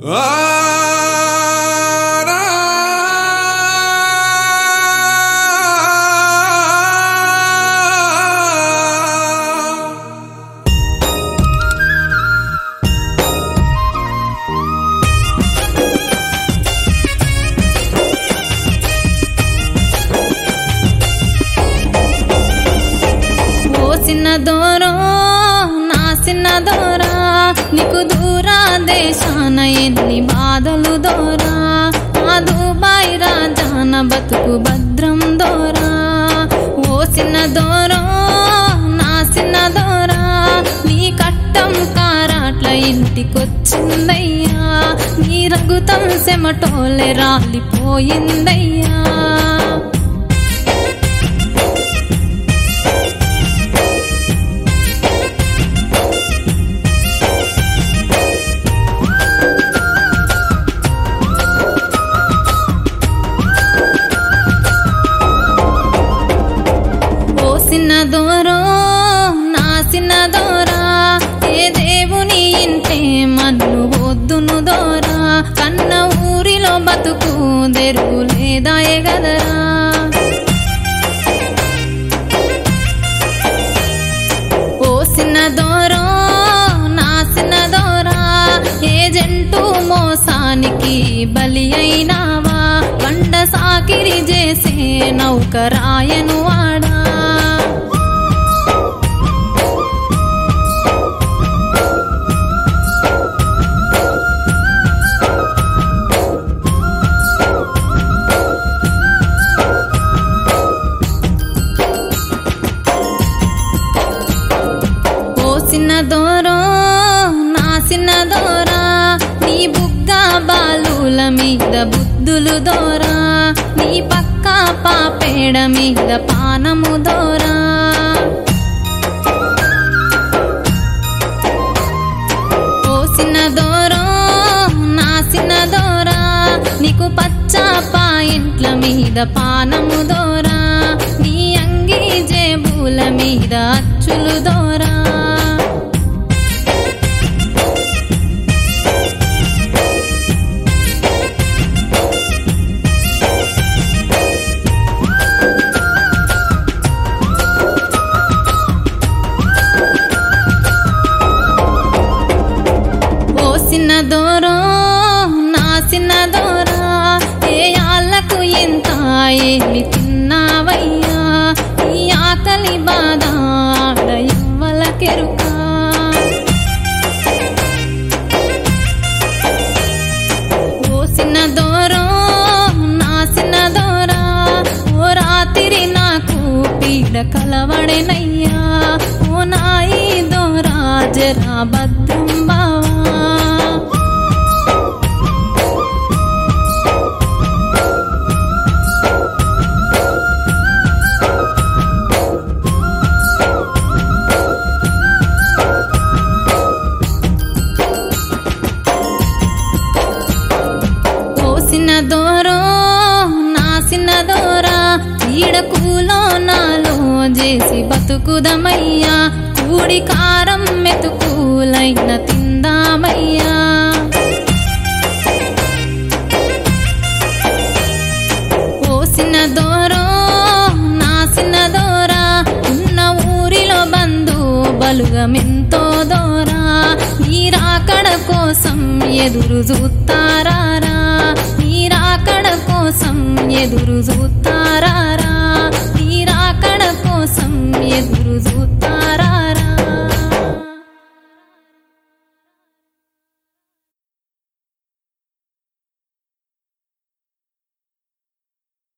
ఓ చిన్న దూరం నా చిన్న దూరా నీకు దూరా దేశాన ఎన్ని బాధలు దూరా ఆ దుబాయ్ రాజాన బతుకు భద్రం దూరా ఓ చిన్న దూరం నా చిన్న దూరా నీ కట్టం కారాట్ల ఇంటికొచ్చిందయ్యా నీ రఘుతం సెమటోలే రాలిపోయిందయ్యా ఓ చిన్న దూరం నా చిన్న దూరా ఏ దేవుని ఇంటే మన్ను వద్దును దూరా కన్న ఊరిలో బతుకు తెరుగు లేదా ఎగదరా ఓ చిన్న దూరం నా చిన్న దూరా ఏజెంటు మోసానికి బలి అయినావా వండ సాకిరి చేసే నౌకరాయను వాడా ఓ చిన్న దూరం నా చిన్న దూరా నీ బుగ్గ బాలుల మీద బుద్ధులు దోరా నీ పక్క పాపేడ మీద పానము దోరా ఓ చిన్న దూరం నా చిన్న దూరా నీకు పచ్చ పాయింట్ల మీద పానము దోరా నీ అంగి జేబుల మీద అచ్చులు దోరా ఓ చిన్న దూరం నా చిన్న దూరా ఏ ఆళ్ళకు ఎంత ఏమి తిన్నావయ్యా ఈ ఆకలి బాధ ఆడ ఎవ్వలకెరుక ఓ చిన్న దూరం నా చిన్న దూరా ఓ రాత్రి నాకు పీడ కలవడెనయ్యా ఓ నాయి దూరా జరా భద్రం బావా ఓ చిన్న దూరం నా చిన్న దూరా ఈడకులో నాలో చేసి బతుకుదమయ్యా కూడి కారం మెతుకులైన తిందామయ్యా ఓ చిన్న దూరం నా చిన్న దూరా ఉన్న ఊరిలో బంధు బలుగమెంతో దూరా నీరాకడ కోసం ఎదురు చూస్తారా నీరాకడ కోసం ఎదురు చూస్తారా నీరాకడ కోసం ఎదురు చూస్తారా